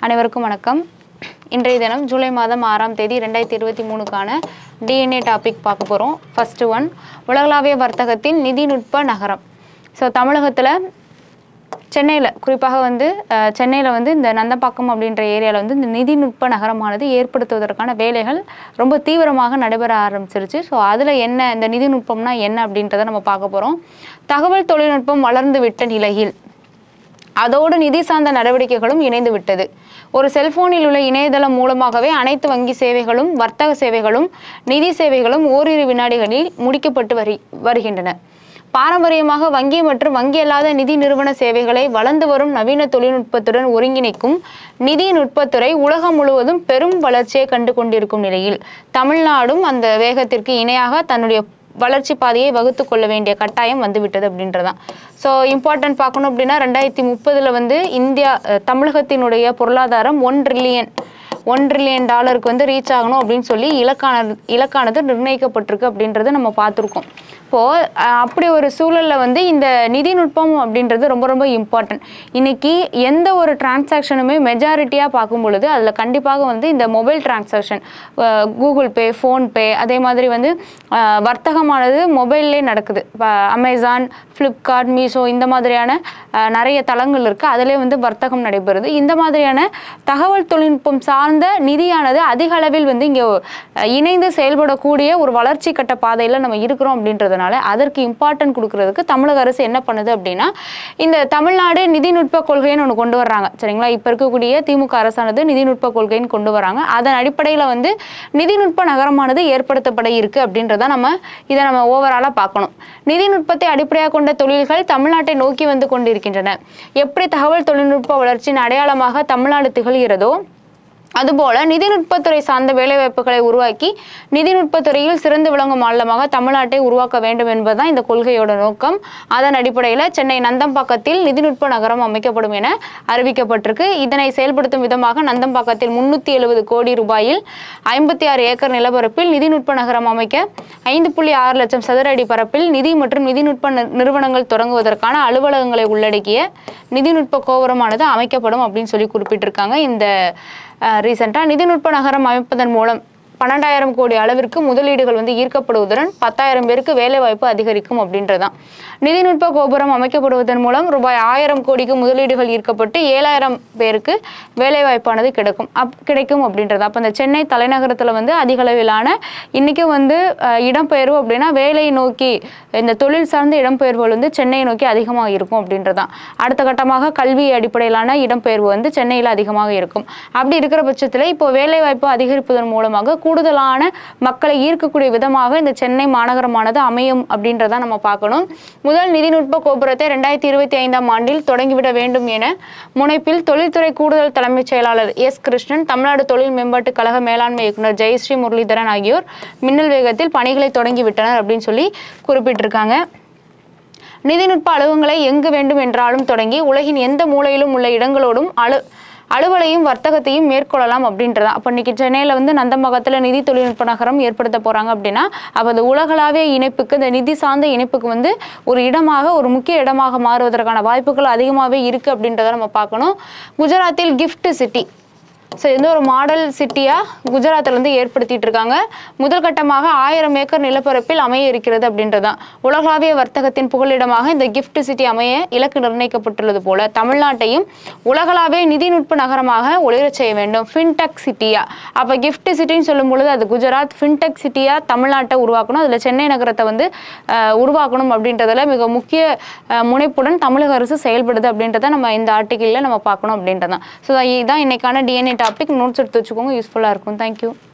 அனைவருக்கும் வணக்கம் இன்றைய தினம் ஜூலை மாதம் ஆறாம் தேதி ரெண்டாயிரத்தி இருபத்தி மூணுக்கான டிஎன்ஏ டாபிக் பார்க்க போகிறோம் ஃபஸ்ட்டு ஒன் உலகளாவிய வர்த்தகத்தின் நிதிநுட்ப நகரம் ஸோ தமிழகத்தில் சென்னையில் குறிப்பாக வந்து சென்னையில் வந்து இந்த நந்தம்பாக்கம் அப்படின்ற ஏரியாவில் வந்து இந்த நிதிநுட்ப நகரமானது ஏற்படுத்துவதற்கான வேலைகள் ரொம்ப தீவிரமாக நடைபெற ஆரம்பிச்சிருச்சு ஸோ அதில் என்ன இந்த நிதிநுட்பம்னா என்ன அப்படின்றத நம்ம பார்க்க போகிறோம் தகவல் தொழில்நுட்பம் வளர்ந்து விட்ட நிலையில் அதோடு நிதி சார்ந்த நடவடிக்கைகளும் இணைந்து விட்டது ஒரு செல்போனில் உள்ள இணையதளம் மூலமாகவே அனைத்து வங்கி சேவைகளும் வர்த்தக சேவைகளும் நிதி சேவைகளும் ஓரிரு வினாடிகளில் முடிக்கப்பட்டு வரி வருகின்றன பாரம்பரியமாக வங்கி மற்றும் வங்கி அல்லாத நிதி நிறுவன சேவைகளை வளர்ந்து வரும் நவீன தொழில்நுட்பத்துடன் ஒருங்கிணைக்கும் நிதி நுட்பத்துறை உலகம் முழுவதும் பெரும் வளர்ச்சியை கண்டு கொண்டிருக்கும் நிலையில் தமிழ்நாடும் அந்த வேகத்திற்கு இணையாக தன்னுடைய வளர்ச்சி பாதையை வகுத்து கொள்ள வேண்டிய கட்டாயம் வந்துவிட்டது அப்படின்றதான் ஸோ இம்பார்ட்டன்ட் பார்க்கணும் அப்படின்னா ரெண்டாயிரத்தி முப்பதில் வந்து இந்தியா அஹ், தமிழகத்தினுடைய பொருளாதாரம் ஒன் ட்ரில்லியன் ஒன் ட்ரில்லியன் டாலருக்கு வந்து ரீச் ஆகணும் அப்படின்னு சொல்லி இலக்கானது இலக்கானது நிர்ணயிக்கப்பட்டிருக்கு அப்படின்றத நம்ம பார்த்துருக்கோம் இப்போது அப்படி ஒரு சூழலில் வந்து இந்த நிதிநுட்பம் அப்படின்றது ரொம்ப ரொம்ப இம்பார்ட்டன்ட் இன்னைக்கு எந்த ஒரு டிரான்சாக்ஷனுமே மெஜாரிட்டியாக பார்க்கும் பொழுது அதில் கண்டிப்பாக வந்து இந்த mobile transaction Google Pay PhonePe அதே மாதிரி வந்து அஹ், வர்த்தகமானது மொபைல்லே நடக்குது இப்போ அமேசான் ஃப்ளிப்கார்ட் மீஷோ இந்த மாதிரியான அஹ், நிறைய தளங்கள் இருக்குது அதிலே வந்து வர்த்தகம் நடைபெறுது இந்த மாதிரியான தகவல் தொழில்நுட்பம் சார்ந்த நிதியானது அதிக அளவில் வந்து இங்கே இணைந்து செயல்படக்கூடிய ஒரு வளர்ச்சி கட்ட பாதையில் நம்ம இருக்கிறோம் அப்படின்றதுனால அதற்கு இம்பார்ட்டன்ட் கொடுக்கறதுக்கு தமிழக அரசு என்ன பண்ணுது அப்படின்னா இந்த தமிழ்நாடு நிதிநுட்ப கொள்கைன்னு ஒன்று கொண்டு வர்றாங்க சரிங்களா இப்போ இருக்கக்கூடிய திமுக அரசானது நிதிநுட்ப கொள்கைன்னு கொண்டு வராங்க அதன் அடிப்படையில் வந்து நிதிநுட்ப நகரமானது ஏற்படுத்தப்பட இருக்கு அப்படின்றத நம்ம இதை நம்ம ஓவராலாக பார்க்கணும் நிதிநுட்பத்தை அடிப்படையாக கொண்ட தொழில்கள் தமிழ்நாட்டை நோக்கி வந்து கொண்டிருக்கின்றன எப்படி தகவல் தொழில்நுட்ப வளர்ச்சியின் அடையாளமாக தமிழ்நாடு திகழ்கிறதோ அதுபோல நிதிநுட்பத்துறை சார்ந்த வேலைவாய்ப்புகளை உருவாக்கி நிதிநுட்பத்துறையில் சிறந்து விளங்கும் மாநிலமாக தமிழ்நாட்டை உருவாக்க வேண்டும் என்பதுதான் இந்த கொள்கையோட நோக்கம் அதன் அடிப்படையில் சென்னை நந்தம்பாக்கத்தில் நிதிநுட்ப நகரம் அமைக்கப்படும் என அறிவிக்கப்பட்டிருக்கு இதனை செயல்படுத்தும் விதமாக நந்தம்பாக்கத்தில் முன்னூற்றி எழுபது கோடி ரூபாயில் ஐம்பத்தி ஆறு ஏக்கர் நிலப்பரப்பில் நிதிநுட்ப நகரம் அமைக்க ஐந்து புள்ளி ஆறு லட்சம் சதுர அடி பரப்பில் நிதி மற்றும் நிதிநுட்ப நி- நிறுவனங்கள் தொடங்குவதற்கான அலுவலகங்களை உள்ளடக்கிய நிதிநுட்ப கோபுரமானது அமைக்கப்படும் அப்படின்னு சொல்லி குறிப்பிட்டிருக்காங்க இந்த ரீசெண்டாக நிதிநுட்ப நகரம் அமைப்பதன் மூலம் பன்னெண்டாயிரம் கோடி அளவிற்கு முதலீடுகள் வந்து ஈர்க்கப்படுவதுடன் பத்தாயிரம் பேருக்கு வேலைவாய்ப்பு அதிகரிக்கும் அப்படின்றதான் நிதிநுட்ப கோபுரம் அமைக்கப்படுவதன் மூலம் ரூபாய் ஆயிரம் கோடிக்கு முதலீடுகள் ஈர்க்கப்பட்டு ஏழாயிரம் பேருக்கு வேலைவாய்ப்பானது கிடைக்கும் அப் கிடைக்கும் அப்படின்றது அப்போ இந்த சென்னை தலைநகரத்தில் வந்து அதிக அளவிலான இன்றைக்கும் வந்து அஹ், இடம்பெயர்வு அப்படின்னா வேலையை நோக்கி இந்த தொழில் சார்ந்த இடம்பெயர்வுகள் வந்து சென்னையை நோக்கி அதிகமாக இருக்கும் அப்படின்றதான் அடுத்த கட்டமாக கல்வி அடிப்படையிலான இடம்பெயர்வு வந்து சென்னையில் அதிகமாக இருக்கும் அப்படி இருக்கிற பட்சத்தில் இப்போ வேலைவாய்ப்பு அதிகரிப்பதன் மூலமாக கூடுதலான மக்களை ஈர்க்கக்கூடிய விதமாக இந்த சென்னை மாநகரமானது அமையும் அப்படின்றத நம்ம பார்க்கணும் முதல் நிதிநுட்ப கோபுரத்தை ரெண்டாயிரத்தி இருபத்தி ஐந்தாம் ஆண்டில் தொடங்கிவிட வேண்டும் என முனைப்பில் தொழில்துறை கூடுதல் தலைமைச் செயலாளர் எஸ் கிருஷ்ணன் தமிழ்நாடு தொழில் மேம்பாட்டுக் கழக மேலாண்மை இயக்குனர் ஜெயஸ்ரீ முரளிதரன் ஆகியோர் மின்னல் வேகத்தில் பணிகளை தொடங்கிவிட்டனர் அப்படின்னு சொல்லி குறிப்பிட்டிருக்காங்க நிதிநுட்ப அலுவலகங்களை எங்கு வேண்டும் என்றாலும் தொடங்கி உலகின் எந்த மூலையிலும் உள்ள இடங்களோடும் அலு அலுவலையும் வர்த்தகத்தையும் மேற்கொள்ளலாம் அப்படின்றதான் அப்போ இன்னைக்கு சென்னையில் வந்து நந்தம்பாக்கத்தில் நிதி தொழில்நுட்ப நகரம் ஏற்படுத்த போகிறாங்க அப்படின்னா அப்போ அந்த உலகளாவிய இணைப்புக்கு இந்த நிதி சார்ந்த இணைப்புக்கு வந்து ஒரு இடமாக ஒரு முக்கிய இடமாக மாறுவதற்கான வாய்ப்புகள் அதிகமாகவே இருக்குது அப்படின்றத நம்ம பார்க்கணும் குஜராத்தில் கிஃப்ட் சிட்டி ஸோ இது வந்து ஒரு மாடல் சிட்டியாக குஜராத்தில் வந்து ஏற்படுத்திட்டு இருக்காங்க முதல் கட்டமாக ஆயிரம் ஏக்கர் நிலப்பரப்பில் அமைய இருக்கிறது அப்படின்றதான் உலகளாவிய வர்த்தகத்தின் புகலிடமாக இந்த கிஃப்ட் சிட்டி அமைய இலக்கு நிர்ணயிக்கப்பட்டுள்ளது போல தமிழ்நாட்டையும் உலகளாவிய நிதிநுட்ப நகரமாக ஒளிரச் செய்ய வேண்டும் ஃபின்டெக் சிட்டியா அப்போ கிஃப்ட் சிட்டின்னு சொல்லும் பொழுது அது குஜராத் ஃபின்டெக் சிட்டியா தமிழ்நாட்டை உருவாக்கணும் அதில் சென்னை நகரத்தை வந்து அஹ், உருவாக்கணும் அப்படின்றதுல மிக முக்கிய அஹ், முனைப்புடன் தமிழக அரசு செயல்படுது அப்படின்றத நம்ம இந்த ஆர்டிக்கிளில் நம்ம பார்க்கணும் அப்படின்றதான் ஸோ இதுதான் இன்னைக்கான டிஎன்ஏ டாபிக் நோட்ஸ் எடுத்து வச்சுக்கோங்க யூஸ்ஃபுல்லாக இருக்கும் தேங்க்யூ